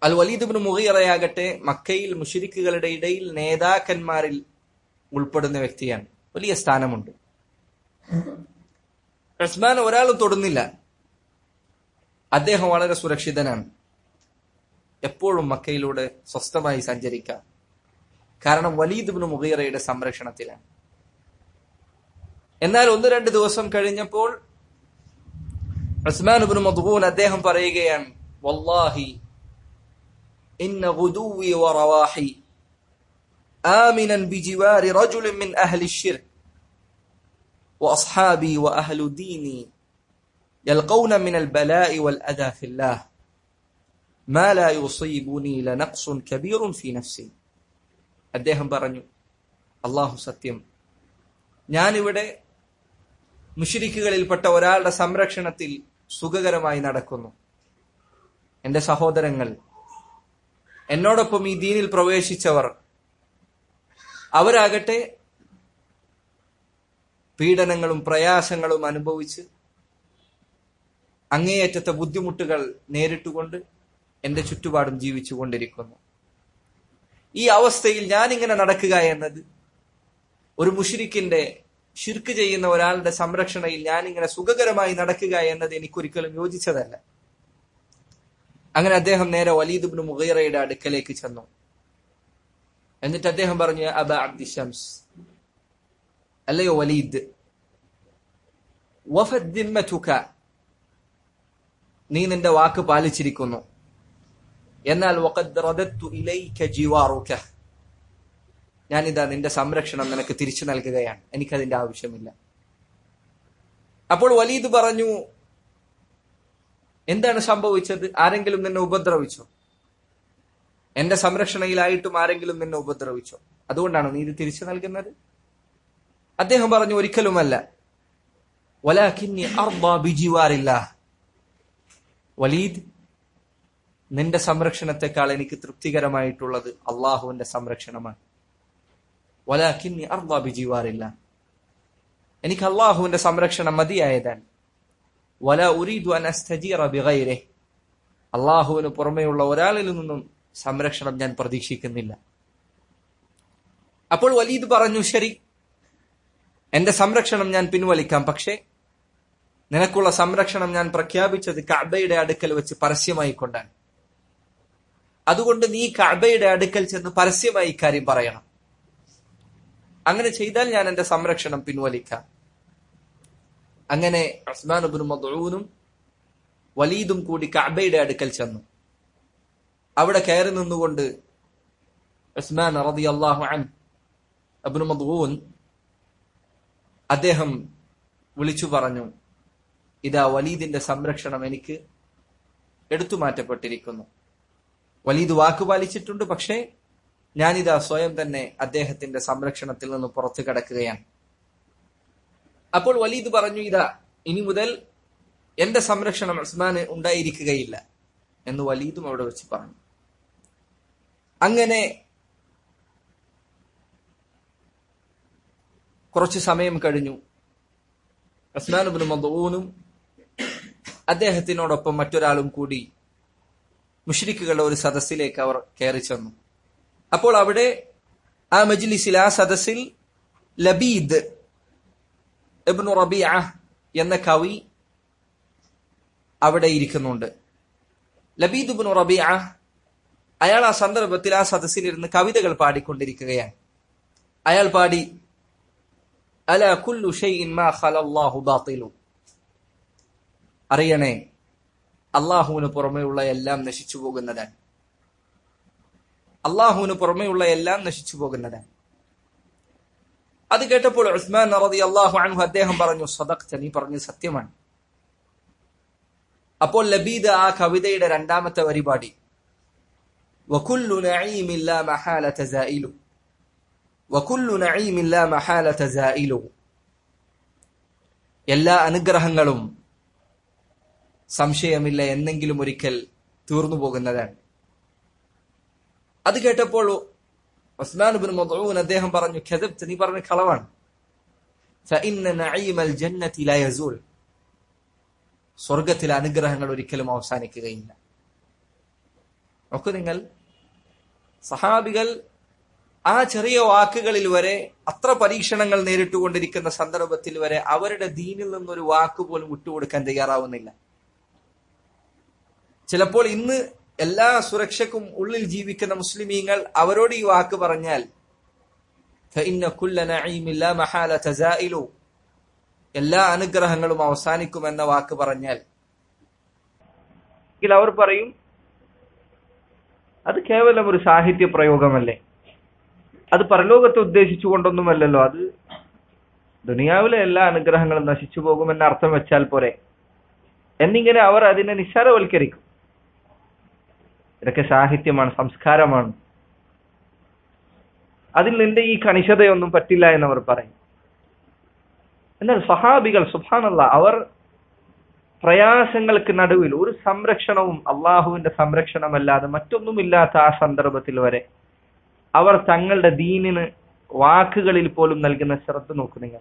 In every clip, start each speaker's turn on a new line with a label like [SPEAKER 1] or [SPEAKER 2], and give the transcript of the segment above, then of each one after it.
[SPEAKER 1] അൽ വലീദ് മുഹീറയാകട്ടെ മക്കയിൽ മുഷിരിക്കുകളുടെ ഇടയിൽ നേതാക്കന്മാരിൽ ഉൾപ്പെടുന്ന വ്യക്തിയാണ് വലിയ സ്ഥാനമുണ്ട് ഉസ്മാൻ ഒരാളും തൊടുന്നില്ല അദ്ദേഹം വളരെ സുരക്ഷിതനാണ് എപ്പോഴും മക്കയിലൂടെ സ്വസ്ഥമായി സഞ്ചരിക്കാം കാരണം വലീദ് ബിൻ മുഗീറയുടെ സംരക്ഷണത്തിലാണ് എന്നാൽ ഒന്ന് രണ്ട് ദിവസം കഴിഞ്ഞപ്പോൾ ഉസ്മാൻ ബിൻ മദ്ഹൂൻ അദ്ദേഹം പറയുകയാണ് വല്ലാഹി ഇന്ന ഗുദൂവി വറവാഹി آمنا بجوار رجل من أهل الشرك وأصحابي وأهل ديني يلقون من البلاء والأذى في الله ما لا يصيبني لنقص كبير في نفسي അദ്ദേഹം പറഞ്ഞു അള്ളാഹു സത്യം ഞാനിവിടെ മുഷിരിക്കുകളിൽപ്പെട്ട ഒരാളുടെ സംരക്ഷണത്തിൽ സുഖകരമായി നടക്കുന്നു എന്റെ സഹോദരങ്ങൾ എന്നോടൊപ്പം ഈ ദീനിൽ പ്രവേശിച്ചവർ അവരാകട്ടെ പീഡനങ്ങളും പ്രയാസങ്ങളും അനുഭവിച്ച് അങ്ങേയറ്റത്തെ ബുദ്ധിമുട്ടുകൾ നേരിട്ടുകൊണ്ട് എന്റെ ചുറ്റുപാടും ജീവിച്ചു കൊണ്ടിരിക്കുന്നു ഈ അവസ്ഥയിൽ ഞാൻ ഇങ്ങനെ നടക്കുക എന്നത് ഒരു മുഷിരിക്കിന്റെ ഷിർക്ക് ചെയ്യുന്ന ഒരാളുടെ സംരക്ഷണയിൽ ഞാൻ ഇങ്ങനെ സുഖകരമായി നടക്കുക എന്നത് എനിക്കൊരിക്കലും യോജിച്ചതല്ല അങ്ങനെ അദ്ദേഹം നേരെ വലീദ് ബിൻ മുഗീറയുടെ അടുക്കലേക്ക് ചെന്നു എന്നിട്ട് അദ്ദേഹം പറഞ്ഞു അബ അബ്ദി ഷംസ് അല്ലയോ വലീദ് വഫദ്ദിമ്മതുക നീ നിന്റെ വാക്ക് പാലിച്ചിരിക്കുന്നു എന്നാൽ വഖദ് റദത്തു ഇലൈക ജിവാറുക ഞാനിതാ നിന്റെ സംരക്ഷണം നിനക്ക് തിരിച്ചു നൽകുകയാണ് എനിക്കതിന്റെ ആവശ്യമില്ല അപ്പോൾ വലീദ് പറഞ്ഞു എന്താണ് സംഭവിച്ചത് ആരെങ്കിലും നിന്നെ ഉപദ്രവിച്ചോ എന്റെ സംരക്ഷണയിലായിട്ടും ആരെങ്കിലും നിന്നെ ഉപദ്രവിച്ചോ അതുകൊണ്ടാണ് നീ ഇത് തിരിച്ചു നൽകുന്നത് അദ്ദേഹം പറഞ്ഞു ഒരിക്കലുമല്ല വലാഖിന്നി അർബാ ബിജിവാറില്ല വലീദ് നിന്റെ സംരക്ഷണത്തെക്കാൾ എനിക്ക് തൃപ്തികരമായിട്ടുള്ളത് അള്ളാഹുവിന്റെ സംരക്ഷണമാണ് വലാഖിന്നി അർബാ ബിജിവാറില്ല എനിക്ക് അള്ളാഹുവിന്റെ സംരക്ഷണം മതിയായതാണ് വല ഉരീദു അനസ്തജീറ ബിഗൈരെ അള്ളാഹുവിന് പുറമെയുള്ള ഒരാളിൽ നിന്നും സംരക്ഷണം ഞാൻ പ്രതീക്ഷിക്കുന്നില്ല അപ്പോൾ വലീദ് പറഞ്ഞു ശരി എന്റെ സംരക്ഷണം ഞാൻ പിൻവലിക്കാം പക്ഷേ നിനക്കുള്ള സംരക്ഷണം ഞാൻ പ്രഖ്യാപിച്ചത് കഅബയുടെ അടുക്കൽ വെച്ച് പരസ്യമായി കൊണ്ടാണ് അതുകൊണ്ട് നീ കഅബയുടെ അടുക്കൽ ചെന്ന് പരസ്യമായി ഇക്കാര്യം പറയണം അങ്ങനെ ചെയ്താൽ ഞാൻ എന്റെ സംരക്ഷണം പിൻവലിക്കാം അങ്ങനെ ഉസ്മാൻ ബിൻ മദ്ഊനും വലീദും കൂടി കഅബയുടെ അടുക്കൽ ചെന്നു അവിടെ കയറി നിന്നുകൊണ്ട് ഉസ്മാൻ റളിയല്ലാഹു അൻഹു അബ്നു മദ്ഊൻ അദ്ദേഹം വിളിച്ചു പറഞ്ഞു ഇതാ വലീദിന്റെ സംരക്ഷണം എനിക്ക് എടുത്തു മാറ്റപ്പെട്ടിരിക്കുന്നു വലീദ് വാക്കുപാലിച്ചിട്ടുണ്ട് പക്ഷേ ഞാനിതാ സ്വയം തന്നെ അദ്ദേഹത്തിന്റെ സംരക്ഷണത്തിൽ നിന്ന് പുറത്തു കിടക്കുകയാണ് അപ്പോൾ വലീദ് പറഞ്ഞു ഇതാ ഇനി മുതൽ എന്റെ സംരക്ഷണം ഉസ്മാന് ഉണ്ടായിരിക്കുകയില്ല എന്ന് വലീദും അവിടെ വെച്ച് പറഞ്ഞു അങ്ങനെ കുറച്ചു സമയം കഴിഞ്ഞു ഉസ്മാൻ ബിൻ മദൂനും അദ്ദേഹത്തിനോടൊപ്പം മറ്റൊരാളും കൂടി മുഷ്രിക്കുകളുടെ ഒരു സദസ്സിലേക്ക് അവർ കയറി ചെന്നു അപ്പോൾ അവിടെ ആ മജ്ലിസിൽ ആ സദസ്സിൽ ലബീദ് ഇബ്നു റബിയ എന്ന കവി അവിടെ ഇരിക്കുന്നുണ്ട് ലബീദ് ഇബ്നു റബിയ അയാൾ ആ സന്ദർഭത്തിൽ ആ സദസ്സിലിരുന്ന് കവിതകൾ പാടിക്കൊണ്ടിരിക്കുകയാണ് അയാൾ പാടി അല കുല്ലു ഷൈഇൻ മാ ഖലല്ലാഹു ബാത്തിലു അറിയണേ അള്ളാഹുവിന് പുറമെയുള്ള എല്ലാം നശിച്ചു പോകുന്നതാണ് അള്ളാഹുവിന് പുറമെയുള്ള എല്ലാം നശിച്ചു പോകുന്നതാണ് അത് കേട്ടപ്പോൾ ഉസ്മാൻ റതി അള്ളാഹു അൻഹു അദ്ദേഹം പറഞ്ഞു സദഖ്ത നീ പറഞ്ഞു സത്യമാണ് അപ്പോൾ ലബീദ് ആ കവിതയുടെ രണ്ടാമത്തെ വരി പാടി വകുല്ലു നഈമിൻ ലാ മഹാലത സായിലു വകുല്ലു നഈമിൻ ലാ മഹാലത സായിലു എല്ലാ അനുഗ്രഹങ്ങളും സംശയമില്ല എന്നെങ്കിലും ഒരിക്കൽ തീർന്നു പോകുന്നതാണ് അത് കേട്ടപ്പോൾ ഉസ്മാൻ ബിൻ മദ്ഊൻ അദ്ദേഹം പറഞ്ഞു ഖദബ്ത നീ പറഞ്ഞ കളവാണ് ഫഇന്ന നഈമൽ ജന്നതി ലാ യസൂൽ സ്വർഗത്തിലെ അനുഗ്രഹങ്ങൾ ഒരിക്കലും അവസാനിക്കുകയില്ല നോക്കൂ നിങ്ങൾ സഹാബികൾ ആ ചെറിയ വാക്കുകളിൽ വരെ അത്ര പരീക്ഷണങ്ങൾ നേരിട്ടുകൊണ്ടിരിക്കുന്ന സന്ദർഭത്തിൽ വരെ അവരുടെ ദീനിൽ നിന്നൊരു വാക്ക് പോലും വിട്ടുകൊടുക്കാൻ തയ്യാറാവുന്നില്ല ചിലപ്പോൾ ഇന്ന് എല്ലാ സുരക്ഷക്കും ഉള്ളിൽ ജീവിക്കുന്ന മുസ്ലിമീങ്ങൾ അവരോട് ഈ വാക്ക് പറഞ്ഞാൽ എല്ലാ അനുഗ്രഹങ്ങളും അവസാനിക്കുമെന്ന വാക്ക് പറഞ്ഞാൽ അവർ പറയും അത് കേവലം ഒരു സാഹിത്യ പ്രയോഗമല്ലേ അത് പരലോകത്തെ ഉദ്ദേശിച്ചുകൊണ്ടൊന്നുമല്ലല്ലോ അത് ദുനിയാവിലെ എല്ലാ അനുഗ്രഹങ്ങളും നശിച്ചു പോകുമെന്ന അർത്ഥം വെച്ചാൽ പോരെ എന്നിങ്ങനെ അവർ അതിനെ നിസ്സാരവൽക്കരിക്കും ഇതൊക്കെ സാഹിത്യമാണ് സംസ്കാരമാണ് അതിൽ നിന്റെ ഈ കണിശതയൊന്നും പറ്റില്ല എന്നവർ പറയും എന്നാൽ സഹാബികൾ സുഭാനല്ല അവർ പ്രയാസങ്ങൾക്ക് നടുവിൽ ഒരു സംരക്ഷണവും അള്ളാഹുവിന്റെ സംരക്ഷണമല്ലാതെ മറ്റൊന്നുമില്ലാത്ത ആ സന്ദർഭത്തിൽ വരെ അവർ തങ്ങളുടെ ദീനിന് വാക്കുകളിൽ പോലും നൽകുന്ന ശ്രദ്ധ നോക്കു നിങ്ങൾ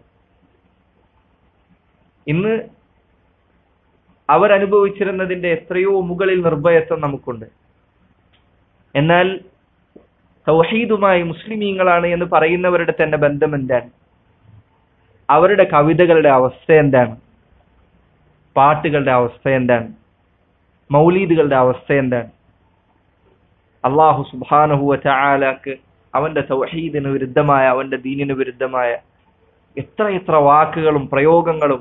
[SPEAKER 1] ഇന്ന് അവരനുഭവിച്ചിരുന്നതിന്റെ എത്രയോ മുകളിൽ നിർഭയത്വം നമുക്കുണ്ട് എന്നാൽ തൗഹീദുമായി മുസ്ലിമീങ്ങളാണ് എന്ന് പറയുന്നവരുടെ തന്നെ ബന്ധം എന്താണ് അവരുടെ കവിതകളുടെ അവസ്ഥ എന്താണ് പാട്ടുകളുടെ അവസ്ഥ എന്താണ് മൗലീദുകളുടെ അവസ്ഥ എന്താണ് അള്ളാഹു സുബാനഹുവ ചാലാക്ക് അവന്റെ തൗഹീദിന് വിരുദ്ധമായ അവന്റെ ദീനിന് വിരുദ്ധമായ എത്ര എത്ര വാക്കുകളും പ്രയോഗങ്ങളും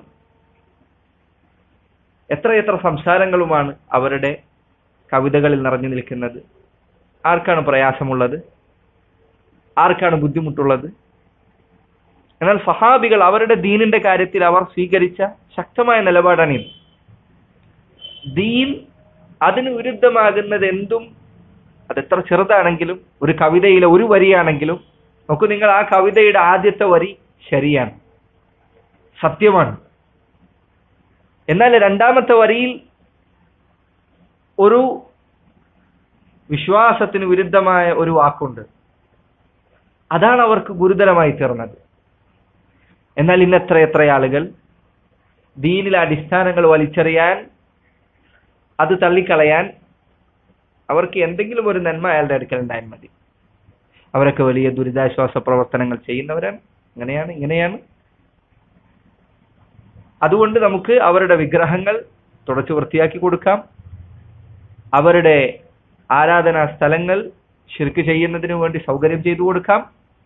[SPEAKER 1] എത്രയെത്ര സംസാരങ്ങളുമാണ് അവരുടെ കവിതകളിൽ നിറഞ്ഞു നിൽക്കുന്നത് ആർക്കാണ് പ്രയാസമുള്ളത് ആർക്കാണ് ബുദ്ധിമുട്ടുള്ളത് എന്നാൽ സഹാബികൾ അവരുടെ ദീനിന്റെ കാര്യത്തിൽ അവർ സ്വീകരിച്ച ശക്തമായ നിലപാടാണ് ഇത് ദീൻ അതിന് വിരുദ്ധമാകുന്നത് എന്തും അതെത്ര ചെറുതാണെങ്കിലും ഒരു കവിതയിലെ ഒരു വരിയാണെങ്കിലും നോക്കൂ നിങ്ങൾ ആ കവിതയുടെ ആദ്യത്തെ വരി ശരിയാണ് സത്യമാണ് എന്നാൽ രണ്ടാമത്തെ വരിയിൽ ഒരു വിശ്വാസത്തിന് വിരുദ്ധമായ ഒരു വാക്കുണ്ട് അതാണ് അവർക്ക് ഗുരുതരമായി തീർന്നത് എന്നാൽ ഇന്ന് എത്ര എത്ര ആളുകൾ ദീനിലെ അടിസ്ഥാനങ്ങൾ വലിച്ചെറിയാൻ അത് തള്ളിക്കളയാൻ അവർക്ക് എന്തെങ്കിലും ഒരു നന്മ അയാളുടെ അടുക്കൽ ഉണ്ടായാൽ മതി അവരൊക്കെ വലിയ ദുരിതാശ്വാസ പ്രവർത്തനങ്ങൾ ചെയ്യുന്നവരാണ് അങ്ങനെയാണ് ഇങ്ങനെയാണ് അതുകൊണ്ട് നമുക്ക് അവരുടെ വിഗ്രഹങ്ങൾ തുടച്ചു വൃത്തിയാക്കി കൊടുക്കാം അവരുടെ ആരാധനാ സ്ഥലങ്ങൾ ശിർക്ക് ചെയ്യുന്നതിനു വേണ്ടി സൗകര്യം ചെയ്തു കൊടുക്കാം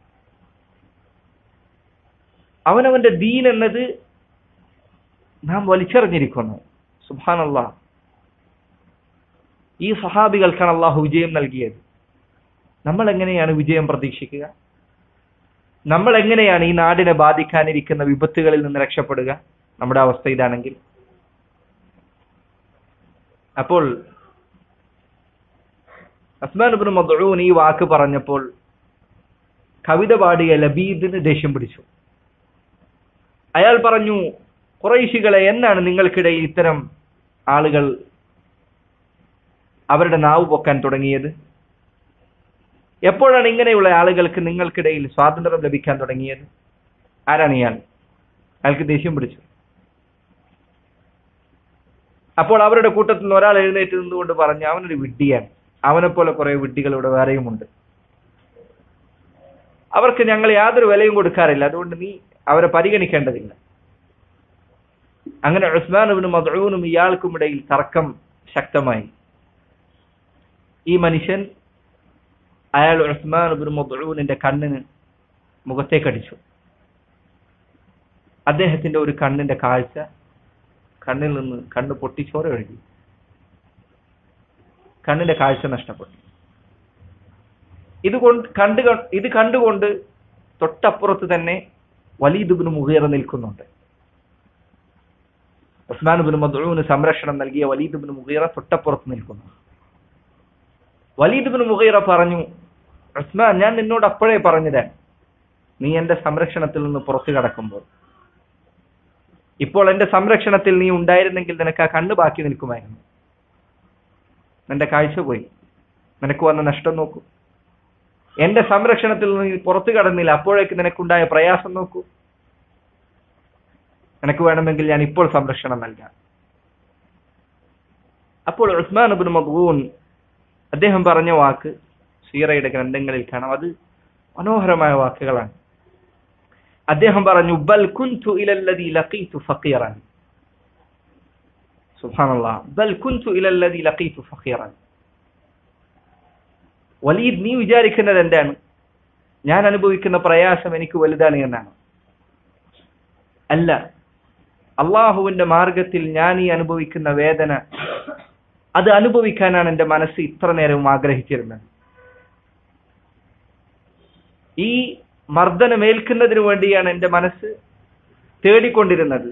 [SPEAKER 1] അവനവന്റെ ദീൻ എന്നത് നാം വലിച്ചെറിഞ്ഞിരിക്കുന്നു സുബാനല്ല ഈ സഹാബികൾക്കാണ് അള്ളാഹു വിജയം നൽകിയത് നമ്മൾ എങ്ങനെയാണ് വിജയം പ്രതീക്ഷിക്കുക നമ്മൾ എങ്ങനെയാണ് ഈ നാടിനെ ബാധിക്കാനിരിക്കുന്ന വിപത്തുകളിൽ നിന്ന് രക്ഷപ്പെടുക നമ്മുടെ അവസ്ഥ ഇതാണെങ്കിൽ അപ്പോൾ അസ്മാൻ ഇബ്നു മദ്ഊൻ ഈ വാക്ക് പറഞ്ഞപ്പോൾ കവിത പാടിയ ലബീദിന് ദേഷ്യം പിടിച്ചു അയാൾ പറഞ്ഞു കുറൈശികളെ എന്നാണ് നിങ്ങൾക്കിടയിൽ ഇത്തരം ആളുകൾ അവരുടെ നാവ് പൊക്കാൻ തുടങ്ങിയത് എപ്പോഴാണ് ഇങ്ങനെയുള്ള ആളുകൾക്ക് നിങ്ങൾക്കിടയിൽ സ്വാതന്ത്ര്യം ലഭിക്കാൻ തുടങ്ങിയത് ആരാണ് ഇയാൾ അയാൾക്ക് ദേഷ്യം പിടിച്ചു അപ്പോൾ അവരുടെ കൂട്ടത്തിൽ നിന്ന് ഒരാൾ എഴുന്നേറ്റ് നിന്നുകൊണ്ട് പറഞ്ഞു അവനൊരു വിഡ്ഢിയാണ് അവനെ പോലെ കുറെ വിഡ്ഢികൾ ഇവിടെ വേറെയുമുണ്ട് അവർക്ക് ഞങ്ങൾ യാതൊരു വിലയും കൊടുക്കാറില്ല അതുകൊണ്ട് നീ അവരെ പരിഗണിക്കേണ്ടതില്ല അങ്ങനെ ഉസ്മാൻ ഇബ്നു മദ്ഊനും ഇയാൾക്കും ഇടയിൽ തർക്കം ശക്തമായി ഈ മനുഷ്യൻ അയാൾ ഉസ്മാൻ ഇബ്നു മദ്ഊനിന്റെ കണ്ണിന് മുഖത്തേക്കടിച്ചു അദ്ദേഹത്തിന്റെ ഒരു കണ്ണിന്റെ കാഴ്ച കണ്ണിൽ നിന്ന് കണ്ണ് പൊട്ടിച്ചോര ഒഴുകി കണ്ണിന്റെ കാഴ്ച നഷ്ടപ്പെട്ടു ഇത് കൊണ്ട് കണ്ടു ഇത് കണ്ടുകൊണ്ട് തൊട്ടപ്പുറത്ത് തന്നെ വലീദുബിന് മുഖേറ നിൽക്കുന്നുണ്ട് ഉസ്മാൻ ബിൻ മദ്ഊന് സംരക്ഷണം നൽകിയ വലീദ് ബിൻ മുഗീറ തൊട്ടപ്പുറത്ത് നിൽക്കുന്നു വലീദ് ബിൻ മുഗീറ പറഞ്ഞു ഉസ്മാൻ ഞാൻ നിന്നോട് അപ്പോഴേ പറഞ്ഞുതരാൻ നീ എന്റെ സംരക്ഷണത്തിൽ നിന്ന് പുറത്തു കടക്കുമ്പോൾ ഇപ്പോൾ എന്റെ സംരക്ഷണത്തിൽ നീ ഉണ്ടായിരുന്നെങ്കിൽ നിനക്ക് ആ കണ്ണ് ബാക്കി നിൽക്കുമായിരുന്നു നിന്റെ കാഴ്ച പോയി നിനക്ക് വന്ന നഷ്ടം നോക്കൂ എന്റെ സംരക്ഷണത്തിൽ നിന്ന് നീ പുറത്തു കടന്നില്ല അപ്പോഴേക്ക് നിനക്കുണ്ടായ പ്രയാസം നോക്കൂ നിനക്ക് വേണമെങ്കിൽ ഞാൻ ഇപ്പോൾ സംരക്ഷണം നൽകാം അപ്പോൾ ഉസ്മാൻ അബിൻ മദ്ഊൻ അദ്ദേഹം പറഞ്ഞ വാക്ക് സീറയുടെ ഗ്രന്ഥങ്ങളിൽ കാണാം അത് മനോഹരമായ വാക്കുകളാണ് അദ്ദേഹം പറഞ്ഞു ബൽ കുൻതു ഇലല്ലദി ലഖീതു ഫഖീറൻ സുബ്ഹാനല്ലാഹ് ബൽ കുൻതു ഇലല്ലദി ലഖീതു ഫഖീറൻ വലീദ് നീ വിചാരിക്കുന്നത് എന്താണ് ഞാൻ അനുഭവിക്കുന്ന പ്രയാസം എനിക്ക് വലുതാണ് എന്നാണ് അല്ല അള്ളാഹുവിന്റെ മാർഗത്തിൽ ഞാൻ ഈ അനുഭവിക്കുന്ന വേദന അത് അനുഭവിക്കാനാണ് എന്റെ മനസ്സ് ഇത്ര നേരവും ആഗ്രഹിച്ചിരുന്നത് ഈ മർദ്ദനമേൽക്കുന്നതിന് വേണ്ടിയാണ് എന്റെ മനസ്സ് തേടിക്കൊണ്ടിരുന്നത്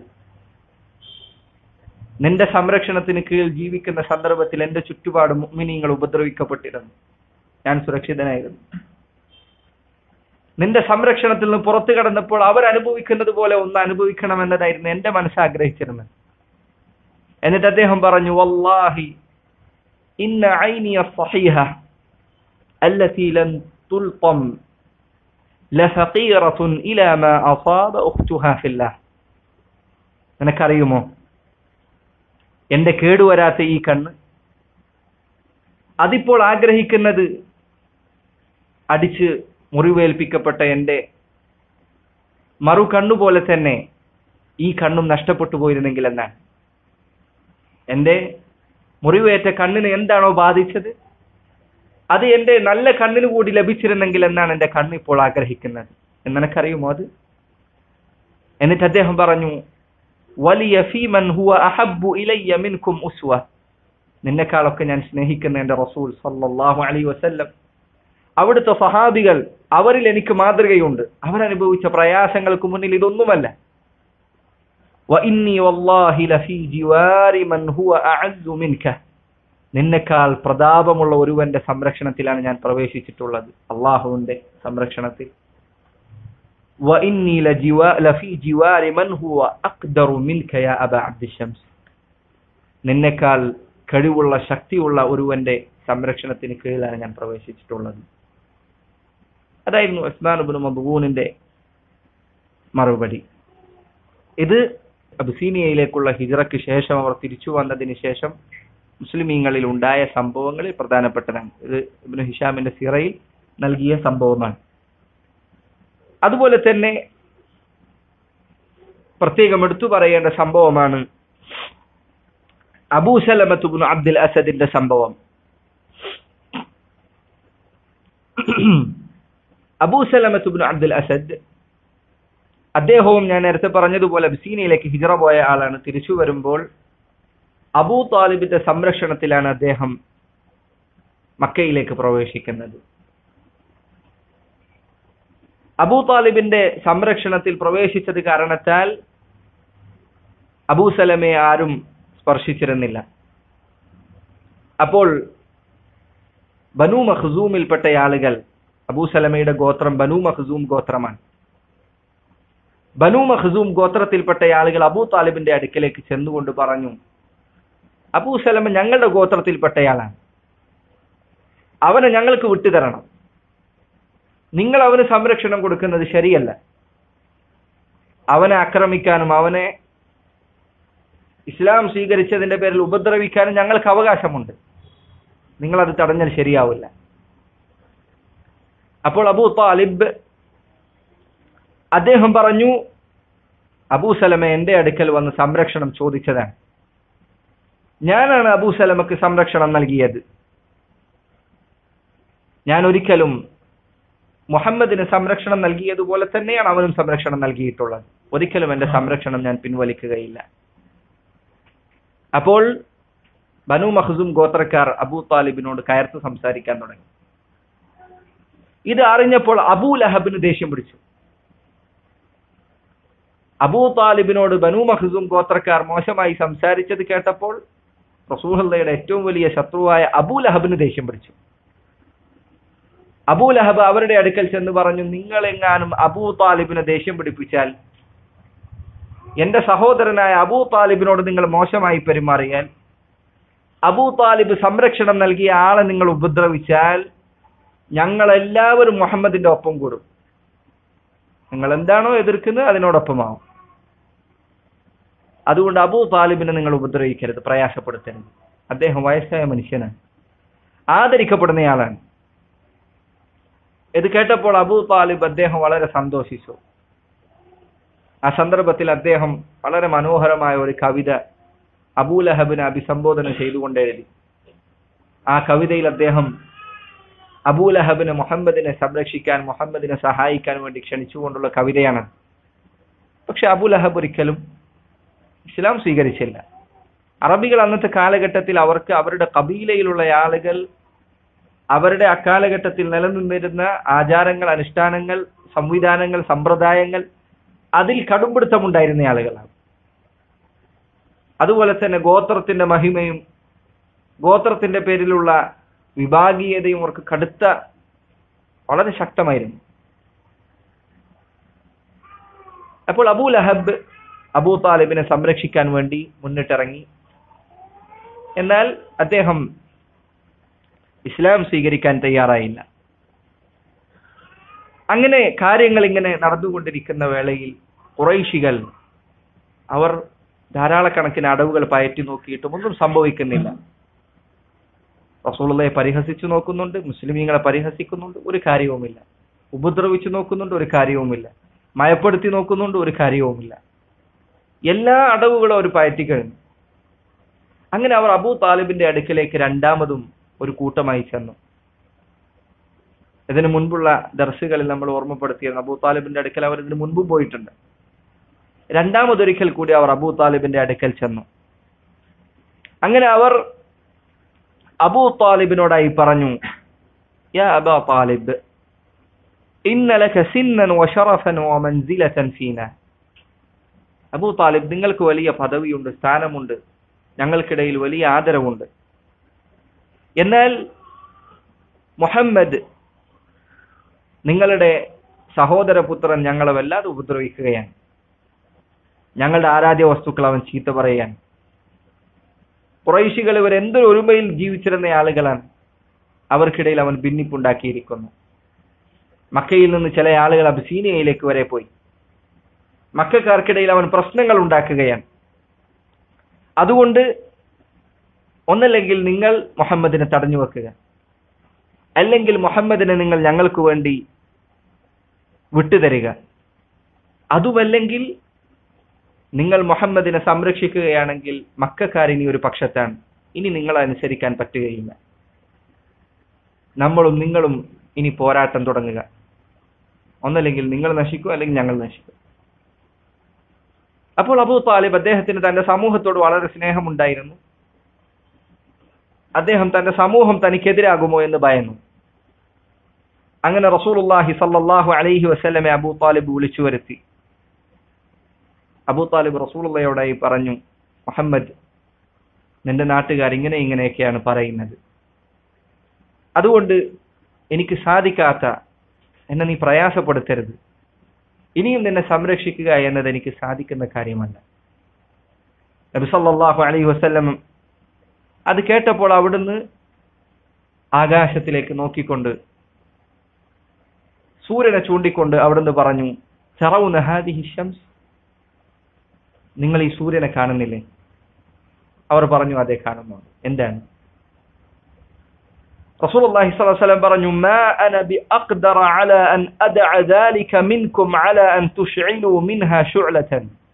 [SPEAKER 1] നിന്റെ സംരക്ഷണത്തിന് കീഴിൽ ജീവിക്കുന്ന സന്ദർഭത്തിൽ എന്റെ ചുറ്റുപാട് മുഅ്മിനീങ്ങൾ ഉപദ്രവിക്കപ്പെട്ടിരുന്നു ഞാൻ സുരക്ഷിതനായിരുന്നു നിന്റെ സംരക്ഷണത്തിൽ നിന്ന് പുറത്തു കടന്നപ്പോൾ അവർ അനുഭവിക്കുന്നത് പോലെ ഒന്ന് അനുഭവിക്കണം എന്നതായിരുന്നു എന്റെ മനസ്സ് ആഗ്രഹിച്ചിരുന്നത് എന്നിട്ട് അദ്ദേഹം പറഞ്ഞു വല്ലാഹി ഇന്ന ഐനിയ സഹീഹ التي لم تلطم لفقيرة إلى ما أصاب أختها في الله നിനക്കറിയുമോ എന്റെ കേടുവരാത്ത ഈ കണ്ണ് അതിപ്പോൾ ആഗ്രഹിക്കുന്നത് അടിച്ച് മുറിവേൽപ്പിക്കപ്പെട്ട എന്റെ മറു കണ്ണുപോലെ തന്നെ ഈ കണ്ണും നഷ്ടപ്പെട്ടു പോയിരുന്നെങ്കിൽ എന്നാണ് എന്റെ മുറിവേറ്റ കണ്ണിന് എന്താണോ ബാധിച്ചത് അത് എന്റെ നല്ല കണ്ണിന് കൂടി ലഭിച്ചിരുന്നെങ്കിൽ എന്നാണ് എന്റെ കണ്ണ് ഇപ്പോൾ ആഗ്രഹിക്കുന്നത് എന്നെനിക്കറിയുമോ അത് എന്നിട്ട് അദ്ദേഹം പറഞ്ഞു വലിയ ഫീമൻ ഹുവ അഹബ്ബു ഇലയ്യ മിൻകും ഉസ്വ നിന്നെക്കാളൊക്കെ ഞാൻ സ്നേഹിക്കുന്ന എന്റെ റസൂൽ സല്ലല്ലാഹു അലൈഹി വസല്ലം അവിടുത്തെ സഹാബികൾ അവരിൽ എനിക്ക് മാതൃകയുണ്ട് അവരനുഭവിച്ച പ്രയാസങ്ങൾക്ക് മുന്നിൽ ഇതൊന്നുമല്ല وإني والله لفي جوار من هو أعز منك നിന്നെക്കാൾ പ്രതാപമുള്ള ഒരുവന്റെ സംരക്ഷണത്തിലാണ് ഞാൻ പ്രവേശിച്ചിട്ടുള്ളത് അള്ളാഹുവിന്റെ സംരക്ഷണത്തിൽ وإني لجوا- لفي جوار من هو أقدر منك يا أبا عبد الشمس നിന്നെക്കാൾ കഴിവുള്ള ശക്തിയുള്ള ഒരുവന്റെ സംരക്ഷണത്തിന് കീഴിലാണ് ഞാൻ പ്രവേശിച്ചിട്ടുള്ളത് അതായിരുന്നു ഉസ്മാൻ ഇബ്നു മദ്ഊനിന്റെ മറുപടി ഇത് അബിസീനിയയിലേക്കുള്ള ഹിജറയ്ക്ക് ശേഷം അവർ തിരിച്ചു വന്നതിന് ശേഷം മുസ്ലിമീങ്ങളിൽ ഉണ്ടായ സംഭവങ്ങളിൽ പ്രധാനപ്പെട്ടതാണ് ഇത് ഇബ്നു ഹിഷാമിന്റെ സിറയിൽ നൽകിയ സംഭവമാണ് അതുപോലെ തന്നെ പ്രത്യേകം എടുത്തു പറയേണ്ട സംഭവമാണ് അബൂ സലമത്തുബിന് അബ്ദുൽ അസദിന്റെ സംഭവം അബൂ സലമത്തുബിന് അബ്ദുൽ അസദ് അദ്ദേഹവും ഞാൻ നേരത്തെ പറഞ്ഞതുപോലെ ബസീനയിലേക്ക് ഹിജറ പോയ ആളാണ് തിരിച്ചു വരുമ്പോൾ അബൂ താലിബിന്റെ സംരക്ഷണത്തിലാണ് അദ്ദേഹം മക്കയിലേക്ക് പ്രവേശിക്കുന്നത് അബൂ താലിബിന്റെ സംരക്ഷണത്തിൽ പ്രവേശിച്ചത് കാരണത്താൽ അബൂ സലമയെ ആരും സ്പർശിച്ചിരുന്നില്ല അപ്പോൾ ബനു മഖ്സൂമിൽപ്പെട്ട ആളുകൾ അബൂ സലമയുടെ ഗോത്രം ബനു മഖ്സൂം ഗോത്രമാണ് ബനു മഖ്സൂം ഗോത്രത്തിൽപ്പെട്ട ആളുകൾ അബൂ താലിബിന്റെ അടുക്കലേക്ക് ചെന്നുകൊണ്ട് പറഞ്ഞു അബൂ സലമ ഞങ്ങളുടെ ഗോത്രത്തിൽപ്പെട്ടയാളാണ് അവനെ ഞങ്ങൾക്ക് വിട്ടുതരണം നിങ്ങൾ അവന് സംരക്ഷണം കൊടുക്കുന്നത് ശരിയല്ല അവനെ ആക്രമിക്കാനും അവനെ ഇസ്ലാം സ്വീകരിച്ചതിന്റെ പേരിൽ ഉപദ്രവിക്കാനും ഞങ്ങൾക്ക് അവകാശമുണ്ട് നിങ്ങളത് തടഞ്ഞാൽ ശരിയാവില്ല അപ്പോൾ അബൂ താലിബ് അദ്ദേഹം പറഞ്ഞു അബൂ സലമ എന്റെ അടുക്കൽ വന്ന് സംരക്ഷണം ചോദിച്ചതാണ് ഞാനാണ് അബൂ സലമക്ക് സംരക്ഷണം നൽകിയത് ഞാൻ ഒരിക്കലും മുഹമ്മദിന് സംരക്ഷണം നൽകിയതുപോലെ തന്നെയാണ് അവനും സംരക്ഷണം നൽകിയിട്ടുള്ളത് ഒരിക്കലും എന്റെ സംരക്ഷണം ഞാൻ പിൻവലിക്കുകയില്ല അപ്പോൾ ബനു മഹ്സൂം ഗോത്രക്കാർ അബൂ താലിബിനോട് കയർത്ത് സംസാരിക്കാൻ തുടങ്ങി ഇത് അറിഞ്ഞപ്പോൾ അബൂ ലഹബിന് ദേഷ്യം പിടിച്ചു അബൂ താലിബിനോട് ബനു മഹ്സൂം ഗോത്രക്കാർ മോശമായി സംസാരിച്ചത് കേട്ടപ്പോൾ റസൂഹല്ലയുടെ ഏറ്റവും വലിയ ശത്രുവായ അബൂ ലഹബിന് ദേഷ്യം പിടിച്ചു അബൂ ലഹബ് അവരുടെ അടുക്കൽ ചെന്ന് പറഞ്ഞു നിങ്ങൾ എങ്ങാനും അബൂ താലിബിനെ ദേഷ്യം പിടിപ്പിച്ചാൽ എന്റെ സഹോദരനായ അബൂ താലിബിനോട് നിങ്ങൾ മോശമായി പെരുമാറിയാൽ അബൂ താലിബ് സംരക്ഷണം നൽകിയ ആളെ നിങ്ങൾ ഉപദ്രവിച്ചാൽ ഞങ്ങൾ എല്ലാവരും മുഹമ്മദിന്റെ ഒപ്പം കൂടും നിങ്ങൾ എന്താണോ എതിർക്കുന്നത് അതിനോടൊപ്പമാവും അതുകൊണ്ട് അബൂ താലിബിനെ നിങ്ങൾ ഉപദ്രവിക്കരുത് പ്രയാസപ്പെടുത്തരുത് അദ്ദേഹം വയസ്സായ മനുഷ്യനാണ് ആദരിക്കപ്പെടുന്നയാളാണ് ഇത് കേട്ടപ്പോൾ അബൂ താലിബ് അദ്ദേഹം വളരെ സന്തോഷിച്ചു ആ സന്ദർഭത്തിൽ അദ്ദേഹം വളരെ മനോഹരമായ ഒരു കവിത അബൂലഹബിനെ അഭിസംബോധന ചെയ്തുകൊണ്ട് എഴുതി ആ കവിതയിൽ അദ്ദേഹം അബൂലഹബിന് മുഹമ്മദിനെ സംരക്ഷിക്കാൻ മുഹമ്മദിനെ സഹായിക്കാൻ വേണ്ടി ക്ഷണിച്ചുകൊണ്ടുള്ള കവിതയാണ് പക്ഷെ അബൂലഹബ് ഒരിക്കലും ഇസ്ലാം സ്വീകരിച്ചില്ല അറബികൾ അന്നത്തെ കാലഘട്ടത്തിൽ അവർക്ക് അവരുടെ കബീലയിലുള്ള ആളുകൾ അവരുടെ അക്കാലഘട്ടത്തിൽ നിലനിന്നിരുന്ന ആചാരങ്ങൾ അനുഷ്ഠാനങ്ങൾ സംവിധാനങ്ങൾ സമ്പ്രദായങ്ങൾ അതിൽ കടുംപിടുത്തമുണ്ടായിരുന്ന ആളുകളാണ് അതുപോലെ തന്നെ ഗോത്രത്തിന്റെ മഹിമയും ഗോത്രത്തിന്റെ പേരിലുള്ള വിഭാഗീയതയും അവർക്ക് കടുത്ത വളരെ ശക്തമായിരുന്നു അപ്പോൾ അബൂ ലഹബ് അബൂ താലിബിനെ സംരക്ഷിക്കാൻ വേണ്ടി മുന്നിട്ടിറങ്ങി എന്നാൽ അദ്ദേഹം ഇസ്ലാം സ്വീകരിക്കാൻ തയ്യാറായില്ല അങ്ങനെ കാര്യങ്ങൾ ഇങ്ങനെ നടന്നുകൊണ്ടിരിക്കുന്ന വേളയിൽ കുറൈശികൾ അവർ ധാരാളക്കണക്കിന് അടവുകൾ പയറ്റി നോക്കിയിട്ടും ഒന്നും സംഭവിക്കുന്നില്ല റസൂളയെ പരിഹസിച്ചു നോക്കുന്നുണ്ട് മുസ്ലിമീങ്ങളെ പരിഹസിക്കുന്നുണ്ട് ഒരു കാര്യവുമില്ല ഉപദ്രവിച്ചു നോക്കുന്നുണ്ട് ഒരു കാര്യവുമില്ല മയപ്പെടുത്തി നോക്കുന്നുണ്ട് ഒരു കാര്യവുമില്ല എല്ലാ അടവുകളും അവർ പയറ്റി കഴിഞ്ഞു അങ്ങനെ അവർ അബൂ താലിബിന്റെ അടുക്കലേക്ക് രണ്ടാമതും ഒരു കൂട്ടമായി ചെന്നു ഇതിനു മുൻപുള്ള ദർശകളിൽ നമ്മൾ ഓർമ്മപ്പെടുത്തിയത് അബൂ താലിബിന്റെ അടുക്കൽ അവർ ഇതിനു മുൻപും പോയിട്ടുണ്ട് രണ്ടാമതൊരിക്കൽ കൂടി അവർ അബൂ താലിബിന്റെ അടുക്കൽ ചെന്നു അങ്ങനെ അവർ അബൂ താലിബിനോടായി പറഞ്ഞു യാ അബാ താലിബ് ഇന്നലക സിന്നൻ വശറഫൻ വമൻസിലതൻ ഫീന അബൂ താലിബ് നിങ്ങൾക്ക് വലിയ പദവിയുണ്ട് സ്ഥാനമുണ്ട് ഞങ്ങൾക്കിടയിൽ വലിയ ആദരവുണ്ട് എന്നാൽ മുഹമ്മദ് നിങ്ങളുടെ സഹോദരപുത്രൻ ഞങ്ങളെ വല്ലാതെ ഉപദ്രവിക്കുകയാണ് ഞങ്ങളുടെ ആരാധ്യ വസ്തുക്കൾ അവൻ ചീത്ത പറയാൻ കുറൈശികൾ ഇവർ എന്തൊരു ഒരുമയിൽ ജീവിച്ചിരുന്ന ആളുകളാണ് അവർക്കിടയിൽ അവൻ ഭിന്നിപ്പുണ്ടാക്കിയിരിക്കുന്നു മക്കയിൽ നിന്ന് ചില ആളുകൾ അബിസീനിയയിലേക്ക് വരെ പോയി മക്കാർക്കിടയിൽ അവൻ പ്രശ്നങ്ങൾ ഉണ്ടാക്കുകയാണ് അതുകൊണ്ട് ഒന്നല്ലെങ്കിൽ നിങ്ങൾ മുഹമ്മദിനെ തടഞ്ഞു വെക്കുക അല്ലെങ്കിൽ മുഹമ്മദിനെ നിങ്ങൾ ഞങ്ങൾക്ക് വേണ്ടി വിട്ടുതരിക അതുമല്ലെങ്കിൽ നിങ്ങൾ മുഹമ്മദിനെ സംരക്ഷിക്കുകയാണെങ്കിൽ മക്കാരിനി ഒരു പക്ഷത്താണ് ഇനി നിങ്ങളെ അനുസരിക്കാൻ പറ്റുകയില്ല നമ്മളും നിങ്ങളും ഇനി പോരാട്ടം തുടങ്ങുക ഒന്നല്ലെങ്കിൽ നിങ്ങൾ നശിക്കും അല്ലെങ്കിൽ ഞങ്ങൾ നശിക്കും അപ്പോൾ അബൂ താലിബ് അദ്ദേഹത്തിന് തന്റെ സമൂഹത്തോട് വളരെ സ്നേഹമുണ്ടായിരുന്നു അദ്ദേഹം തന്റെ സമൂഹം തനിക്കെതിരാകുമോ എന്ന് ഭയന്നു അങ്ങനെ റസൂലുള്ളാഹി സല്ലല്ലാഹു അലൈഹി വസല്ലമെ അബൂ താലിബ് വിളിച്ചു വരുത്തി അബൂ താലിബ് റസൂലുള്ളയോടായി പറഞ്ഞു മുഹമ്മദ് നിന്റെ നാട്ടുകാർ ഇങ്ങനെ ഇങ്ങനെയൊക്കെയാണ് പറയുന്നത് അതുകൊണ്ട് എനിക്ക് സാധിക്കാത്ത എന്നെ നീ പ്രയാസപ്പെടുത്തരുത് ഇനിയും നിന്നെ സംരക്ഷിക്കുക എന്നത് എനിക്ക് സാധിക്കുന്ന കാര്യമല്ല നബി സല്ലല്ലാഹു അലൈഹി വസല്ലം അത് കേട്ടപ്പോൾ അവിടുന്ന് ആകാശത്തിലേക്ക് നോക്കിക്കൊണ്ട് സൂര്യനെ ചൂണ്ടിക്കൊണ്ട് അവിടുന്ന് പറഞ്ഞു ചറവുന ഹാദിഹി ഷംസ് നിങ്ങൾ ഈ സൂര്യനെ കാണുന്നില്ലേ അവർ പറഞ്ഞു അതെ കാണുന്നുണ്ട് എന്താണ് رسول الله صلى الله عليه وسلم പറഞ്ഞു ما أنا بأقدر على أن أدع ذلك منكم على أن تشعلوا منها شعلة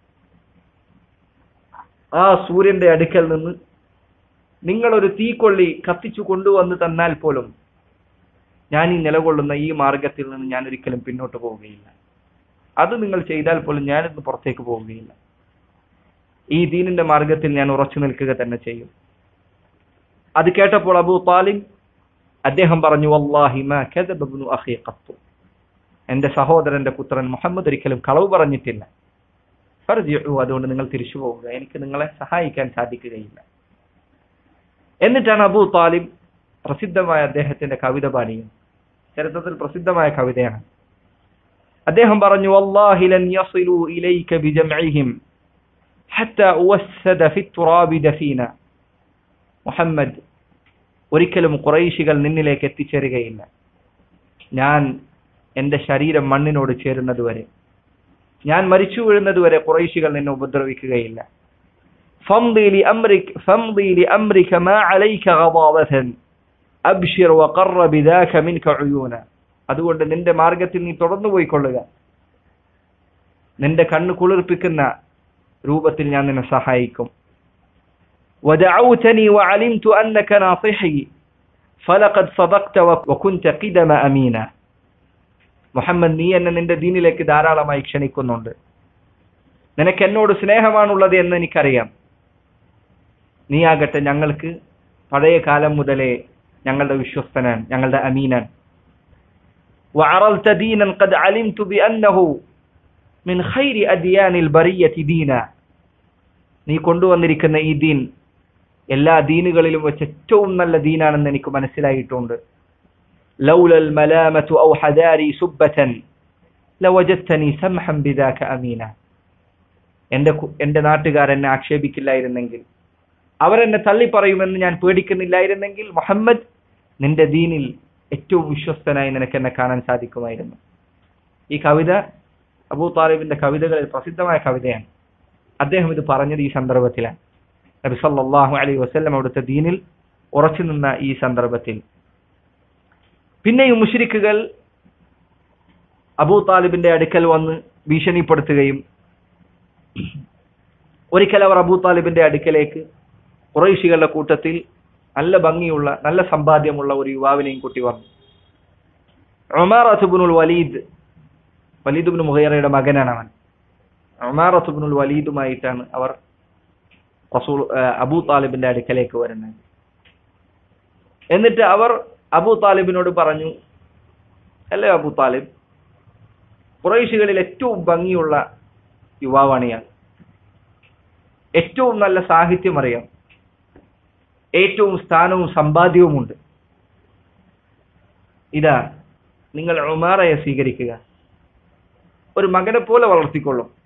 [SPEAKER 1] ആ സൂര്യന്റെ അടുക്കൽ നിന്ന് നിങ്ങൾ ഒരു തീക്കൊള്ളി കത്തിച്ചു കൊണ്ടുവന്ന് തന്നാൽ പോലും ഞാൻ ഈ നിലകൊള്ളുന്ന ഈ മാർഗത്തിൽ നിന്ന് ഞാൻ ഒരിക്കലും പിന്നോട്ട് പോവുകയില്ല അത് നിങ്ങൾ ചെയ്താൽ പോലും ഞാനിന്ന് പുറത്തേക്ക് പോവുകയില്ല ഈ ദീനിന്റെ മാർഗത്തിൽ ഞാൻ ഉറച്ചു നിൽക്കുക തന്നെ ചെയ്യും അത് കേട്ടപ്പോൾ അബൂ താലിബ് അദ്ദേഹം പറഞ്ഞു വല്ലാഹി മാ കദബ ഇബ്നു അഖി ഖത്തു എന്റെ സഹോദരന്റെ പുത്രൻ മുഹമ്മദ് ഒരിക്കലും കളവ് പറഞ്ഞിട്ടില്ല ഫർജിഉ അതുകൊണ്ട് നിങ്ങൾ തിരിച്ചു പോവുക എനിക്ക് നിങ്ങളെ സഹായിക്കാൻ സാധിക്കുകയില്ല എന്നിട്ടാണ് അബൂ താലിബ് പ്രസിദ്ധമായ അദ്ദേഹത്തിന്റെ കവിത പാടിയത് ചരിത്രത്തിൽ പ്രസിദ്ധമായ കവിതയാണ് അദ്ദേഹം പറഞ്ഞു വല്ലാഹി ലൻ യസിലു ഇലൈക ബിജംഇഹിം ഹത്ത ഉവസ്സദ ഫി തുറാബി ദഫീന മുഹമ്മദ് ഒരിക്കലും കുറൈശികൾ നിന്നിലേക്ക് എത്തിച്ചേരുകയില്ല ഞാൻ എന്റെ ശരീരം മണ്ണിനോട് ചേരുന്നത് വരെ ഞാൻ മരിച്ചു വീഴുന്നത് വരെ കുറൈശികൾ നിന്നെ ഉപദ്രവിക്കുകയില്ല فامضي لأمرك فامضي لأمرك ما عليك غضاضة അബ്ഷിർ വഖറ ബിദാക മിൻക ഉയൂന അതുകൊണ്ട് നിന്റെ മാർഗത്തിൽ നീ തുടർന്നു പോയിക്കൊള്ളുക നിന്റെ കണ്ണ് കുളിർപ്പിക്കുന്ന രൂപത്തിൽ ഞാൻ നിന്നെ സഹായിക്കും ودعوتني وعلمت أنك ناصحي فلقد صدقت وكنت قدم أمينا മുഹമ്മദ് നീ എന്നെ നിന്റെ ദീനിലേക്ക് ധാരാളമായി ക്ഷണിക്കുന്നുണ്ട് നിനക്ക് എന്നോട് സ്നേഹമാണുള്ളത് എന്ന് എനിക്കറിയാം നീ ആകട്ടെ ഞങ്ങൾക്ക് പഴയ കാലം മുതലേ ഞങ്ങളുടെ വിശ്വസ്തനാൻ ഞങ്ങളുടെ അമീനാൻ وعرضت دينا قد علمت بأنه من خير أديان البرية دينا നീ കൊണ്ടുവന്നിരിക്കുന്ന ഈ ദീൻ എല്ലാ ദീനുകളിലും വെച്ച് ഏറ്റവും നല്ല ദീനാണെന്ന് എനിക്ക് മനസ്സിലായിട്ടുണ്ട് ലൗലൽ മലാമതു ഔ ഹദാരി സുബ്ബതൻ ലവജദ്തനി സംഹം ബിദാക അമീന എന്റെ കു- എന്റെ നാട്ടുകാർ എന്നെ ആക്ഷേപിക്കില്ലായിരുന്നെങ്കിൽ അവരെന്നെ തള്ളിപ്പറയുമെന്ന് ഞാൻ പേടിക്കുന്നില്ലായിരുന്നെങ്കിൽ മുഹമ്മദ് നിന്റെ ദീനിൽ ഏറ്റവും വിശ്വസ്തനായി നിനക്ക് എന്നെ കാണാൻ സാധിക്കുമായിരുന്നു ഈ കവിത അബൂ താലിബിന്റെ കവിതകളിൽ പ്രസിദ്ധമായ കവിതയാണ് അദ്ദേഹം ഇത് പറഞ്ഞത് ഈ സന്ദർഭത്തിലാണ് നബി സല്ലല്ലാഹു അലൈഹി വസല്ലം അവിടുത്തെ ദീനിൽ ഉറച്ചു നിന്ന ഈ സന്ദർഭത്തിൽ പിന്നെയും മുശ്രിക്കുകൾ അബൂ താലിബിന്റെ അടുക്കൽ വന്ന് ഭീഷണിപ്പെടുത്തുകയും ഒരിക്കൽ അവർ അബൂ താലിബിന്റെ അടുക്കലേക്ക് കുറേശികളുടെ കൂട്ടത്തിൽ നല്ല ഭംഗിയുള്ള നല്ല സമ്പാദ്യമുള്ള ഒരു യുവാവിനെയും കൂട്ടി വന്നു ഉമാറത്തുബുനുൽ വലീദ് വലീദ് ബിൻ മുഹൈറയുടെ മകനാണ് അവൻ ഉമാറത്തുബിനുൽ വലീദുമായിട്ടാണ് അവർ റസൂൽ ആ, അബൂ താലിബിന്റെ അടുക്കലേക്ക് വരുന്നത് എന്നിട്ട് അവർ അബൂ താലിബിനോട് പറഞ്ഞു അല്ലേ അബൂ താലിബ് കുറേശികളിൽ ഏറ്റവും ഭംഗിയുള്ള യുവാവാണ് ഇയാൾ ഏറ്റവും നല്ല സാഹിത്യം അറിയാം ഏറ്റവും സ്ഥാനവും സമ്പാദ്യവുമുണ്ട് ഇതാ നിങ്ങൾ ഉമാറയെ സ്വീകരിക്കുക ഒരു മകനെ പോലെ വളർത്തിക്കൊള്ളും